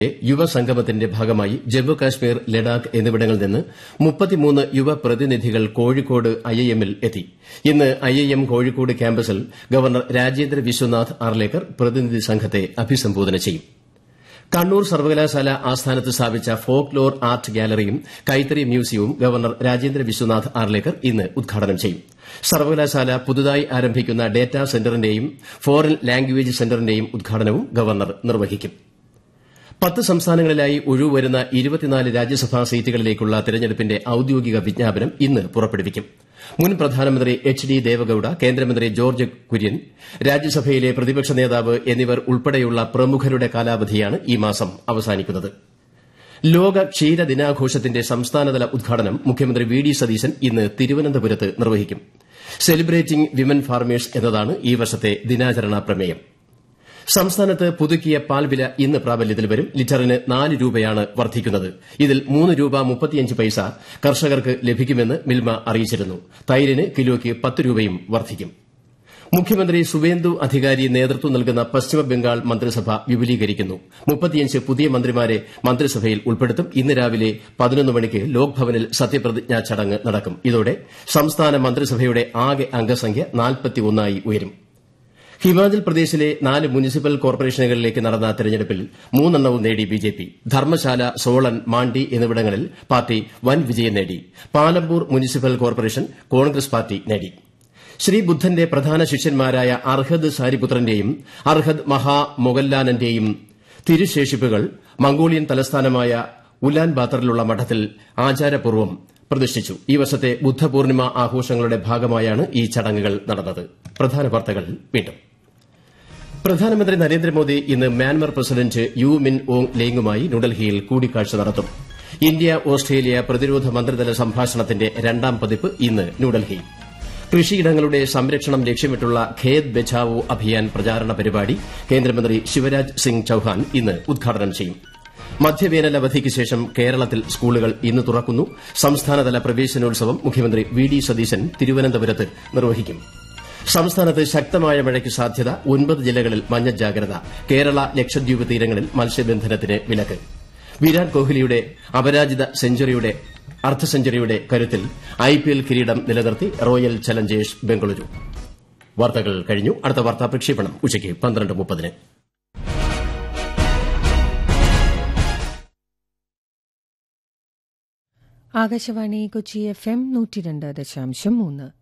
യുവസംഗമത്തിന്റെ ഭാഗമായി ജമ്മു കാശ്മീർ ലഡാക്ക് എന്നിവിടങ്ങളിൽ നിന്ന് മുപ്പത്തിമൂന്ന് യുവ പ്രതിനിധികൾ കോഴിക്കോട് ഐഐഎമ്മിൽ എത്തി ഇന്ന് ഐഐഎം കോഴിക്കോട് ക്യാമ്പസിൽ ഗവർണർ രാജേന്ദ്ര വിശ്വനാഥ് ആർലേക്കർ പ്രതിനിധി സംഘത്തെ അഭിസംബോധന ചെയ്യും കണ്ണൂർ സർവകലാശാല ആസ്ഥാനത്ത് സ്ഥാപിച്ച ഫോക്ക് ലോർ ആർട്ട് ഗാലറിയും കൈത്തറി മ്യൂസിയവും ഗവർണർ രാജേന്ദ്ര വിശ്വനാഥ് ആർലേക്കർ ഇന്ന് ഉദ്ഘാടനം ചെയ്യും സർവകലാശാല പുതുതായി ആരംഭിക്കുന്ന ഡേറ്റാ സെന്ററിന്റെയും ഫോറിൻ ലാംഗ്വേജ് സെന്ററിന്റെയും ഉദ്ഘാടനവും ഗവർണർ നിർവഹിക്കും പത്ത് സംസ്ഥാനങ്ങളിലായി ഒഴിവുവരുന്ന ഇരുപത്തിനാല് രാജ്യസഭാ സീറ്റുകളിലേക്കുള്ള തെരഞ്ഞെടുപ്പിന്റെ ഔദ്യോഗിക വിജ്ഞാപനം ഇന്ന് പുറപ്പെടുവിക്കും മുൻ പ്രധാനമന്ത്രി എച്ച് ഡി ദേവഗൌഡ കേന്ദ്രമന്ത്രി ജോർജ് കുര്യൻ രാജ്യസഭയിലെ പ്രതിപക്ഷ നേതാവ് എന്നിവർ ഉൾപ്പെടെയുള്ള പ്രമുഖരുടെ കാലാവധിയാണ് ഈ മാസം അവസാനിക്കുന്നത് ലോക ക്ഷീര ദിനാഘോഷത്തിന്റെ സംസ്ഥാനതല ഉദ്ഘാടനം മുഖ്യമന്ത്രി വി ഡി സതീശൻ ഇന്ന് തിരുവനന്തപുരത്ത് നിർവഹിക്കും സെലിബ്രേറ്റിംഗ് വിമൻ ഫാർമേഴ്സ് എന്നതാണ് ഈ വർഷത്തെ ദിനാചരണ പ്രമേയം സംസ്ഥാനത്ത് പുതുക്കിയ പാൽ വില ഇന്ന് പ്രാബല്യത്തിൽ വരും ലിറ്ററിന് നാല് രൂപയാണ് വർദ്ധിക്കുന്നത് ഇതിൽ മൂന്ന് രൂപ മുപ്പത്തിയഞ്ച് പൈസ കർഷകർക്ക് ലഭിക്കുമെന്ന് മിൽമ അറിയിച്ചിരുന്നു തൈരിന് കിലോയ്ക്ക് പത്ത് രൂപയും വർദ്ധിക്കും മുഖ്യമന്ത്രി സുവേന്ദു അധികാരി നേതൃത്വം നൽകുന്ന പശ്ചിമബംഗാൾ മന്ത്രിസഭ വിപുലീകരിക്കുന്നു മുപ്പത്തിയഞ്ച് പുതിയ മന്ത്രിമാരെ മന്ത്രിസഭയിൽ ഉൾപ്പെടുത്തും ഇന്ന് രാവിലെ പതിനൊന്ന് മണിക്ക് ലോക്ഭവനിൽ സത്യപ്രതിജ്ഞാ ചടങ്ങ് നടക്കും ഇതോടെ സംസ്ഥാന മന്ത്രിസഭയുടെ ആകെ അംഗസംഖ്യ നാൽപ്പത്തിയൊന്നായി ഉയരും ഹിമാചൽ പ്രദേശിലെ നാല് മുനിസിപ്പൽ കോർപ്പറേഷനുകളിലേക്ക് നടന്ന തെരഞ്ഞെടുപ്പിൽ മൂന്നെണ്ണവും നേടി ബിജെപി ധർമ്മശാല സോളൻ മാണ്ഡി എന്നിവിടങ്ങളിൽ പാർട്ടി വൻ വിജയം നേടി Palampur municipal corporation Congress party നേടി ശ്രീബുദ്ധന്റെ പ്രധാന ശിഷ്യന്മാരായ അർഹദ് സാരിപുത്രന്റെയും അർഹദ് മഹാ മൊഗല്ലാനന്റെയും തിരുശേഷിപ്പുകൾ മംഗോളിയൻ തലസ്ഥാനമായ ഉലാൻ ബാത്തറിലുള്ള മഠത്തിൽ ആചാരപൂർവ്വം പ്രതിഷ്ഠിച്ചു ഈ വർഷത്തെ ബുദ്ധപൂർണിമ ആഘോഷങ്ങളുടെ ഭാഗമായാണ് ഈ ചടങ്ങുകൾ നടന്നത് പ്രധാന വാർത്തകൾ വീണ്ടും പ്രധാനമന്ത്രി നരേന്ദ്രമോദി ഇന്ന് Myanmar president U Min Aung ലേങ്ങുമായി ന്യൂഡൽഹിയിൽ കൂടിക്കാഴ്ച നടത്തും ഇന്ത്യ ഓസ്ട്രേലിയ പ്രതിരോധ മന്ത്രിതല സംഭാഷണത്തിന്റെ രണ്ടാം പതിപ്പ് ഇന്ന് ന്യൂഡൽഹിയിൽ കൃഷിയിടങ്ങളുടെ സംരക്ഷണം ലക്ഷ്യമിട്ടുള്ള ഖേത് ബച്ചാവോ അഭിയാൻ പ്രചാരണ പരിപാടി കേന്ദ്രമന്ത്രി ശിവരാജ് സിംഗ് ചൌഹാൻ ഇന്ന് ഉദ്ഘാടനം ചെയ്യും മധ്യവേനൽ അവധിക്ക് ശേഷം കേരളത്തിൽ സ്കൂളുകൾ ഇന്ന് തുറക്കുന്നു സംസ്ഥാനതല പ്രവേശനോത്സവം മുഖ്യമന്ത്രി വി ഡി സതീശൻ തിരുവനന്തപുരത്ത് നിർവഹിക്കും സംസ്ഥാനത്ത് ശക്തമായ മഴയ്ക്ക് സാധ്യത ഒൻപത് ജില്ലകളിൽ മഞ്ഞ ജാഗ്രത കേരള ലക്ഷദ്വീപ് തീരങ്ങളിൽ മത്സ്യബന്ധനത്തിന് വിലക്ക് വിരാട് കോഹ്ലിയുടെ അപരാജിത സെഞ്ചുറിയുടെ അർദ്ധ സെഞ്ചുറിയുടെ കരുത്തിൽ ഐപിഎൽ കിരീടം നിലനിർത്തി റോയൽ ചലഞ്ചേഴ്സ് ബംഗളൂരു വാർത്തകൾ കഴിഞ്ഞു അടുത്ത വാർത്താ പ്രക്ഷേപണം ഉച്ചയ്ക്ക് പന്ത്രണ്ട് മുപ്പതിന് ആകാശവാണി കൊച്ചി എഫ് എം നൂറ്റി രണ്ട് ദശാംശം മൂന്ന്